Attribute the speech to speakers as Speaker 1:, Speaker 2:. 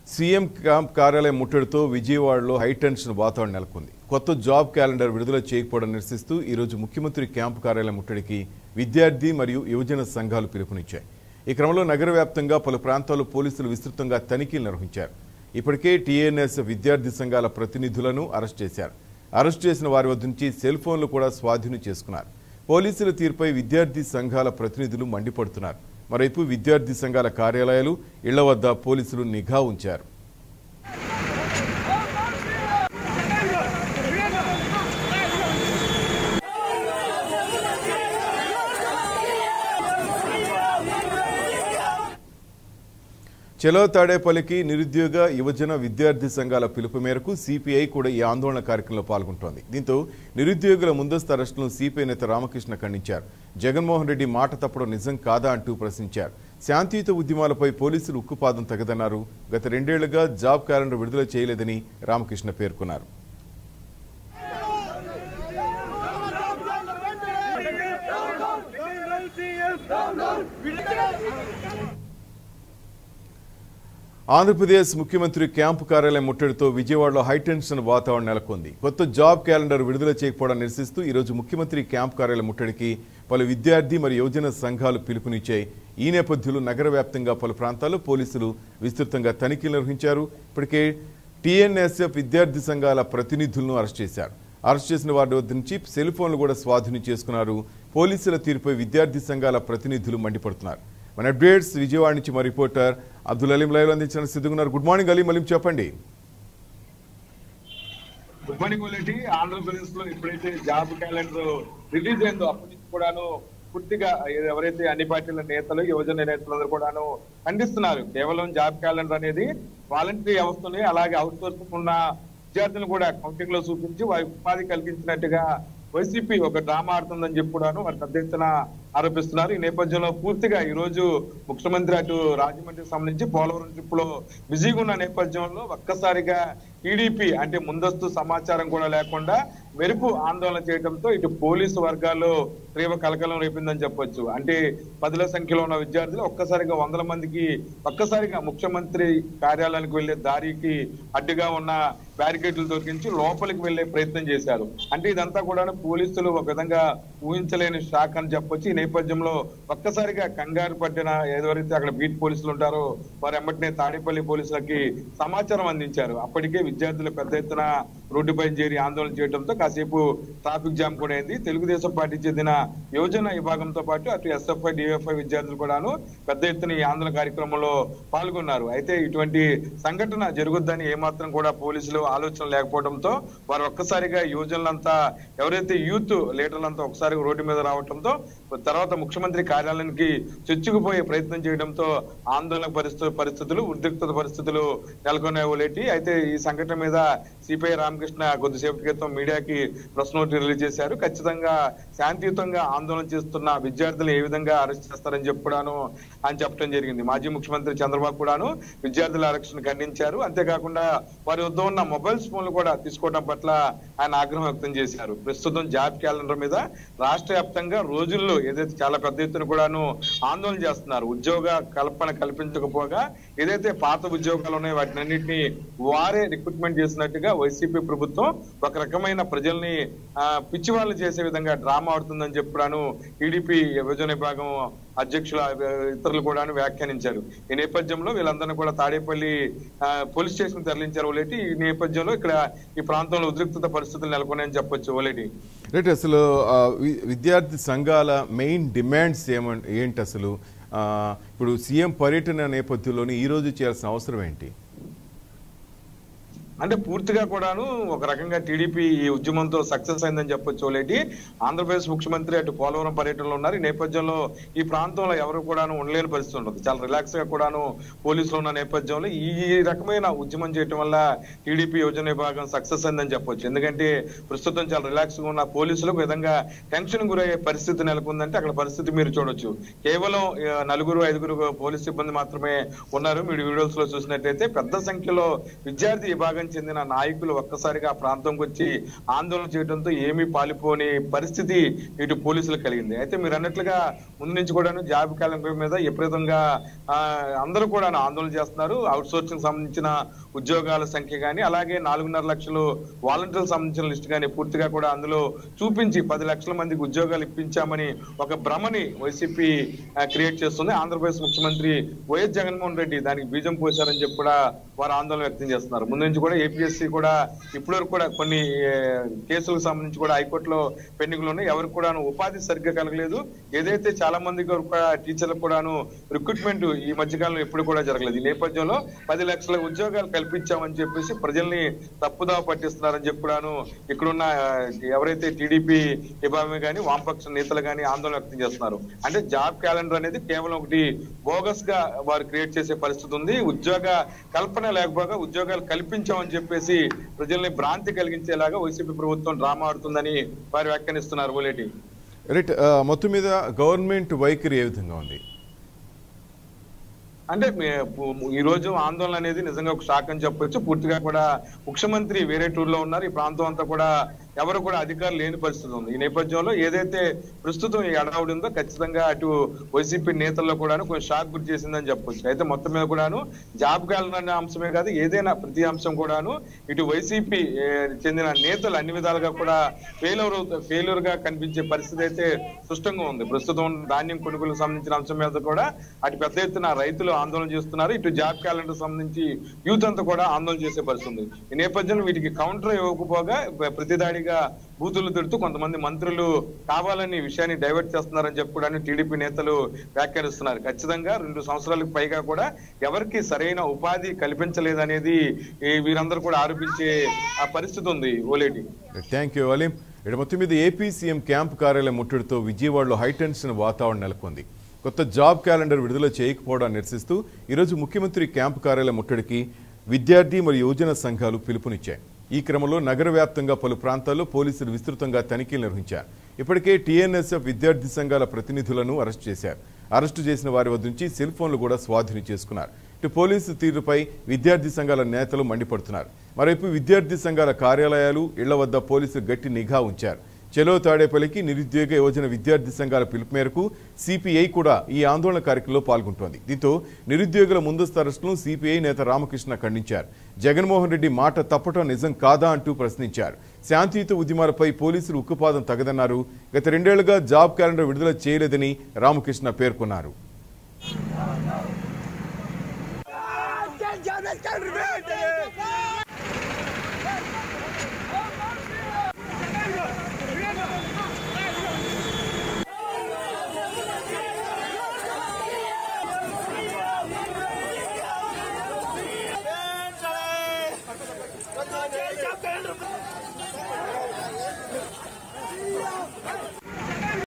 Speaker 1: CM camp కార్యాలయం ముట్టడితో విజయవాడలో high tension వాతావరణం నెలకొంది కొత్త జాబ్ క్యాలెండర్ విడుదల చేయకపోవడం నిరసిస్తూ ఈరోజు ముఖ్యమంత్రి క్యాంపు కార్యాలయం ముట్టడికి విద్యార్థి మరియు యువజన సంఘాలు పిలుపునిచ్చాయి ఈ క్రమంలో నగర వ్యాప్తంగా పలు ప్రాంతాల్లో పోలీసులు విస్తృతంగా తనిఖీలు నిర్వహించారు ఇప్పటికే టీఎన్ఎస్ విద్యార్థి సంఘాల ప్రతినిధులను అరెస్ట్ చేశారు అరెస్ట్ చేసిన వారి వద్ద నుంచి సెల్ ఫోన్లు కూడా స్వాధీనం చేసుకున్నారు పోలీసుల తీరుపై విద్యార్థి సంఘాల ప్రతినిధులు మండిపడుతున్నారు మరోవైపు విద్యార్థి సంఘాల కార్యాలయాలు ఇళ్ల వద్ద పోలీసులు నిఘా ఉంచారు చలో తాడేపల్లికి నిరుద్యోగ యువజన విద్యార్థి సంఘాల పిలుపు మేరకు సిపిఐ కూడా ఈ ఆందోళన కార్యక్రమంలో పాల్గొంటోంది దీంతో నిరుద్యోగుల ముందస్తు అరెస్టులను సిపిఐ నేత రామకృష్ణ ఖండించారు జగన్మోహన్ రెడ్డి మాట తప్పడం నిజం కాదా అంటూ ప్రశ్నించారు శాంతియుత ఉద్యమాలపై పోలీసులు ఉక్కుపాదం తగదన్నారు గత రెండేళ్లుగా జాబ్ క్యాలెండర్ విడుదల చేయలేదని రామకృష్ణ పేర్కొన్నారు ఆంధ్రప్రదేశ్ ముఖ్యమంత్రి క్యాంపు కార్యాలయం ముట్టడితో విజయవాడలో హైటెన్షన్ వాతావరణం నెలకొంది కొత్త జాబ్ క్యాలెండర్ విడుదల చేయకపోవడం నిరసిస్తూ ఈరోజు ముఖ్యమంత్రి క్యాంపు కార్యాలయం ముట్టడికి పలు విద్యార్థి మరియు యువజన సంఘాలు పిలుపునిచ్చాయి ఈ నేపథ్యంలో నగర వ్యాప్తంగా పలు ప్రాంతాల్లో పోలీసులు విస్తృతంగా తనిఖీలు నిర్వహించారు ఇప్పటికే టీఎన్ఎస్ఎఫ్ విద్యార్థి సంఘాల ప్రతినిధులను అరెస్ట్ చేశారు అరెస్ట్ చేసిన వారి వద్ద నుంచి సెల్ ఫోన్లు కూడా స్వాధీనం చేసుకున్నారు పోలీసుల తీరుపై విద్యార్థి సంఘాల ప్రతినిధులు మండిపడుతున్నారు మన అప్డేట్స్ విజయవాడ నుంచి మా రిపోర్టర్ అబ్దుల్ అలీం లైవ్ అందించిన సిద్ధుగున్నారు గుడ్ మార్నింగ్ అలీం అలీం చెప్పండి
Speaker 2: గుడ్ మార్నింగ్ ఓలేటి ఆంధ్రప్రదేశ్ లో ఎప్పుడైతే జాబ్ క్యాలెండర్ రిలీజ్ అయిందో అప్పటి నుంచి కూడాను పూర్తిగా ఎవరైతే అన్ని పార్టీల నేతలు యువజన నేతలందరూ కూడాను ఖండిస్తున్నారు కేవలం జాబ్ క్యాలెండర్ అనేది వాలంటరీ వ్యవస్థని అలాగే అవుట్ సోర్సింగ్ ఉన్న విద్యార్థులను కూడా కౌంటింగ్ లో చూపించి వారికి ఉపాధి కల్పించినట్టుగా వైసీపీ ఒక డ్రామా ఆడుతుందని చెప్పి కూడాను వారు పెద్ద ఎత్తున ఆరోపిస్తున్నారు ఈ నేపథ్యంలో పూర్తిగా ఈ రోజు ముఖ్యమంత్రి అటు రాజమండ్రికి సంబంధించి పోలవరం ట్రిప్ లో బిజీగా ఉన్న నేపథ్యంలో ఒక్కసారిగా టీడీపీ అంటే ముందస్తు సమాచారం కూడా లేకుండా మెరుపు ఆందోళన చేయడంతో ఇటు పోలీసు వర్గాల్లో తీవ్ర కలకలం రేపిందని చెప్పొచ్చు అంటే పదుల సంఖ్యలో ఉన్న విద్యార్థులు ఒక్కసారిగా వందల మందికి ఒక్కసారిగా ముఖ్యమంత్రి కార్యాలయానికి వెళ్లే దారికి అడ్డుగా ఉన్న బ్యారికేడ్లు దొరికించి లోపలికి వెళ్లే ప్రయత్నం చేశారు అంటే ఇదంతా కూడా పోలీసులు ఒక విధంగా ఊహించలేని షాక్ అని చెప్పొచ్చు ఈ నేపథ్యంలో ఒక్కసారిగా కంగారు పట్టిన ఎవరైతే అక్కడ బీట్ పోలీసులు ఉంటారో వారు ఎమ్మటినే తాడేపల్లి పోలీసులకి సమాచారం అందించారు అప్పటికే విద్యార్థులు పెద్ద ఎత్తున రోడ్డుపై చేరి ఆందోళన చేయడంతో కాసేపు ట్రాఫిక్ జామ్ కూడా అయింది తెలుగుదేశం పార్టీ చెందిన యువజన విభాగంతో పాటు అటు ఎస్ఎఫ్ఐ డిఎఫ్ఐ విద్యార్థులు కూడాను పెద్ద ఎత్తున ఈ ఆందోళన కార్యక్రమంలో పాల్గొన్నారు అయితే ఇటువంటి సంఘటన జరుగుద్దని ఏమాత్రం కూడా పోలీసులు ఆలోచన లేకపోవడంతో వారు ఒక్కసారిగా యువజనులంతా ఎవరైతే యూత్ లీడర్లంతా ఒకసారి రోడ్డు మీద రావడంతో తర్వాత ముఖ్యమంత్రి కార్యాలయానికి చొచ్చుకుపోయే ప్రయత్నం చేయడంతో ఆందోళన పరిస్థితులు పరిస్థితులు ఉద్రిక్తత పరిస్థితులు నెలకొనేలేటి అయితే ఈ సంఘటన మీద సిపిఐ రామకృష్ణ కొద్దిసేపటి క్రితం మీడియాకి ప్రెస్ నోట్ రిలీజ్ చేశారు ఖచ్చితంగా శాంతియుతంగా ఆందోళన చేస్తున్న విద్యార్థులు ఏ విధంగా అరెస్ట్ చేస్తారని చెప్పి కూడాను అని చెప్పడం జరిగింది మాజీ ముఖ్యమంత్రి చంద్రబాబు కూడాను విద్యార్థుల అరెస్ట్ను ఖండించారు అంతేకాకుండా వారి వద్ద ఉన్న మొబైల్ ఫోన్లు కూడా తీసుకోవడం పట్ల ఆయన ఆగ్రహం వ్యక్తం చేశారు ప్రస్తుతం జాబ్ క్యాలెండర్ మీద రాష్ట్ర వ్యాప్తంగా రోజుల్లో ఏదైతే చాలా పెద్ద ఎత్తున కూడాను ఆందోళన చేస్తున్నారు ఉద్యోగ కల్పన కల్పించకపోగా ఏదైతే పాత ఉద్యోగాలు ఉన్నాయో వాటిని అన్నింటినీ వారే రిక్రూట్మెంట్ చేసినట్టుగా వైసీపీ ప్రభుత్వం ఒక రకమైన ప్రజల్ని ఆ, పిచ్చి వాళ్ళు చేసే విధంగా డ్రామా ఆడుతుందని చెప్పాను టీడీపీ విభజన విభాగం అధ్యక్షుల ఆ, ఇతరులు కూడా వ్యాఖ్యానించారు ఈ నేపథ్యంలో వీళ్ళందరినీ కూడా తాడేపల్లి ఆ, పోలీస్ స్టేషన్ తరలించారు ఓలేటి ఈ నేపథ్యంలో ఇక్కడ ఈ ప్రాంతంలో ఉద్రిక్తత పరిస్థితులు నెలకొన్నాయని చెప్పొచ్చు ఓలేటి
Speaker 1: రైట్ అసలు ఆ, వి- విద్యార్థి సంఘాల మెయిన్ డిమాండ్స్ ఏమంట ఏంటి అసలు ఆ, ఇప్పుడు సీఎం పర్యటన నేపథ్యంలోని ఈ రోజు చేయాల్సిన అవసరం ఏంటి
Speaker 2: అంటే పూర్తిగా కూడాను ఒక రకంగా టీడీపీ ఈ ఉద్యమంతో సక్సెస్ అయిందని చెప్పొచ్చు ఓలేటి ఆంధ్రప్రదేశ్ ముఖ్యమంత్రి అటు పోలవరం పర్యటనలో ఉన్నారు ఈ నేపథ్యంలో ఈ ప్రాంతంలో ఎవరు కూడాను ఉండలేని పరిస్థితి ఉండదు చాలా రిలాక్స్ గా కూడాను పోలీసులు ఉన్న నేపథ్యంలో ఈ రకమైన ఉద్యమం చేయటం వల్ల టీడీపీ యోజన విభాగం సక్సెస్ అయిందని చెప్పొచ్చు ఎందుకంటే ప్రస్తుతం చాలా రిలాక్స్ గా ఉన్న పోలీసులు ఒక విధంగా టెన్షన్ గురయ్యే పరిస్థితి నెలకొందంటే అక్కడ పరిస్థితి మీరు చూడొచ్చు కేవలం ఆ, నలుగురు ఐదుగురు పోలీస్ సిబ్బంది మాత్రమే ఉన్నారు మీరు వీడియోస్ లో చూసినట్టయితే పెద్ద సంఖ్యలో విద్యార్థి విభాగం చెందిన నాయకులు ఒక్కసారిగా ఆ ప్రాంతంకి వచ్చి ఆందోళన చేయడంతో ఏమీ పాలిపోని పరిస్థితి ఇటు పోలీసులకు కలిగింది అయితే మీరు అన్నట్లుగా ముందు నుంచి కూడాను జాబ్ క్యాలెండర్ మీద విపరీతంగా ఆ, అందరూ కూడా ఆందోళన చేస్తున్నారు అవుట్ సోర్సింగ్ సంబంధించిన ఉద్యోగాల సంఖ్య కానీ అలాగే నాలుగున్నర లక్షలు వాలంటీర్లకు సంబంధించిన లిస్ట్ కానీ పూర్తిగా కూడా అందులో చూపించి పది లక్షల మందికి ఉద్యోగాలు ఇప్పించామని ఒక భ్రమని వైసీపీ క్రియేట్ చేస్తుంది ఆంధ్రప్రదేశ్ ముఖ్యమంత్రి వైఎస్ జగన్మోహన్ రెడ్డి దానికి బీజం పోశారని చెప్పి కూడా వారు ఆందోళన వ్యక్తం చేస్తున్నారు ముందు నుంచి కూడా ఏపీఎస్సీ కూడా ఇప్పటివరకు కూడా కొన్ని ఏ, కేసులకు సంబంధించి కూడా హైకోర్టులో పెండింగ్లు ఉన్నాయి ఎవరికి కూడా ఉపాధి సరిగ్గా కలగలేదు ఏదైతే చాలా మందికి వరకు కూడా టీచర్లకు కూడాను రిక్రూట్మెంట్ ఈ మధ్యకాలంలో ఎప్పుడు కూడా జరగలేదు ఈ నేపథ్యంలో పది లక్షల ఉద్యోగాలు కల్పించామని చెప్పేసి ప్రజల్ని తప్పుదావ పట్టిస్తున్నారని చెప్పి కూడాను ఇక్కడున్న ఆ, ఎవరైతే టీడీపీ విభాగమే కానీ వామపక్ష నేతలు కానీ ఆందోళన వ్యక్తం చేస్తున్నారు అంటే జాబ్ క్యాలెండర్ అనేది కేవలం ఒకటి బోగస్ గా వారు క్రియేట్ చేసే పరిస్థితి ఉంది ఉద్యోగ కల్పన లేకపోగా ఉద్యోగాలు కల్పించామని చెప్పేసి ప్రజల్ని భ్రాంతి కలిగించేలాగా వైసీపీ ప్రభుత్వం డ్రామా ఆడుతుందని వారు వ్యాఖ్యానిస్తున్నారు ఓలేటి
Speaker 1: రైట్ ఆ, మొత్తం మీద గవర్నమెంట్ వైఖరి ఏ విధంగా ఉంది
Speaker 2: అంటే మే- పు- ఈ రోజు ఆందోళన అనేది నిజంగా ఒక షాక్ అని చెప్పొచ్చు పూర్తిగా కూడా ముఖ్యమంత్రి వేరే టూర్ లో ఉన్నారు ఈ ప్రాంతం అంతా కూడా ఎవరు కూడా అధికారులు లేని పరిస్థితి ఉంది ఈ నేపథ్యంలో ఏదైతే ప్రస్తుతం ఈ అడవుడి ఉందో ఖచ్చితంగా అటు వైసీపీ నేతల్లో కూడాను కొంచెం షాక్ గురి చేసిందని చెప్పొచ్చు అయితే మొత్తం మీద కూడాను జాబ్ క్యాలెండర్ అనే అంశమే కాదు ఏదైనా ప్రతి అంశం కూడాను ఇటు వైసీపీ ఏ, చెందిన నేతలు అన్ని విధాలుగా కూడా ఫెయిల్యూర్ ఫెయిల్యూర్ గా కనిపించే పరిస్థితి అయితే స్పష్టంగా ఉంది ప్రస్తుతం ధాన్యం కొనుగోలుకు సంబంధించిన అంశం మీద కూడా అటు పెద్ద ఎత్తున రైతులు ఆందోళన చేస్తున్నారు ఇటు జాబ్ క్యాలెండర్ సంబంధించి యూత్ అంతా కూడా ఆందోళన చేసే పరిస్థితి ఉంది ఈ నేపథ్యంలో వీటికి కౌంటర్ ఇవ్వకపోగా ప్ర- ప్రతిదాడిగా బూతులు తిడుతూ కొంతమంది మంత్రులు కావాలని ఈ విషయాన్ని డైవర్ట్ చేస్తున్నారని చెప్పి కూడా టీడీపీ నేతలు వ్యాఖ్యానిస్తున్నారు ఖచ్చితంగా రెండు సంవత్సరాలకు పైగా కూడా ఎవరికి సరైన ఉపాధి కల్పించలేదనేది ఈ వీరందరూ కూడా ఆరోపించే ఆ పరిస్థితి ఉంది ఓలేటి
Speaker 1: థ్యాంక్ యూ అలీం ఇక్కడ మొత్తం మీద ఏపీ సీఎం క్యాంప్ కార్యాలయం ముట్టడితో విజయవాడలో హైటెన్షన్ వాతావరణం నెలకొంది కొత్త జాబ్ క్యాలెండర్ విడుదల చేయకపోవడాన్ని నిరసిస్తూ ఈరోజు ముఖ్యమంత్రి క్యాంప్ కార్యాలయం ముట్టడికి విద్యార్థి మరియు యువజన సంఘాలు పిలుపునిచ్చాయి ఈ క్రమంలో నగర వ్యాప్తంగా పలు ప్రాంతాల్లో పోలీసులు విస్తృతంగా తనిఖీలు నిర్వహించారు ఇప్పటికే టీఎన్ఎస్ఎఫ్ విద్యార్థి సంఘాల ప్రతినిధులను అరెస్ట్ చేశారు అరెస్టు చేసిన వారి వద్ద నుంచి సెల్ ఫోన్లు కూడా స్వాధీనం చేసుకున్నారు ఇటు పోలీసు తీరుపై విద్యార్థి సంఘాల నేతలు మండిపడుతున్నారు మరోవైపు విద్యార్థి సంఘాల కార్యాలయాలు ఇళ్ల వద్ద పోలీసులు గట్టి నిఘా ఉంచారు చెలో తాడేపల్లికి నిరుద్యోగ యువజన విద్యార్థి సంఘాల పిలుపు మేరకు సిపిఐ కూడా ఈ ఆందోళన కార్యక్రమంలో పాల్గొంటోంది దీంతో నిరుద్యోగుల ముందస్తు అరెస్టును సిపిఐ నేత రామకృష్ణ ఖండించారు జగన్మోహన్ రెడ్డి మాట తప్పటం నిజం కాదా అంటూ ప్రశ్నించారు శాంతియుత ఉద్యమాలపై పోలీసులు ఉక్కుపాదం తగదన్నారు గత రెండేళ్లుగా జాబ్ క్యాలెండర్ విడుదల చేయలేదని రామకృష్ణ పేర్కొన్నారు
Speaker 3: Job calendar.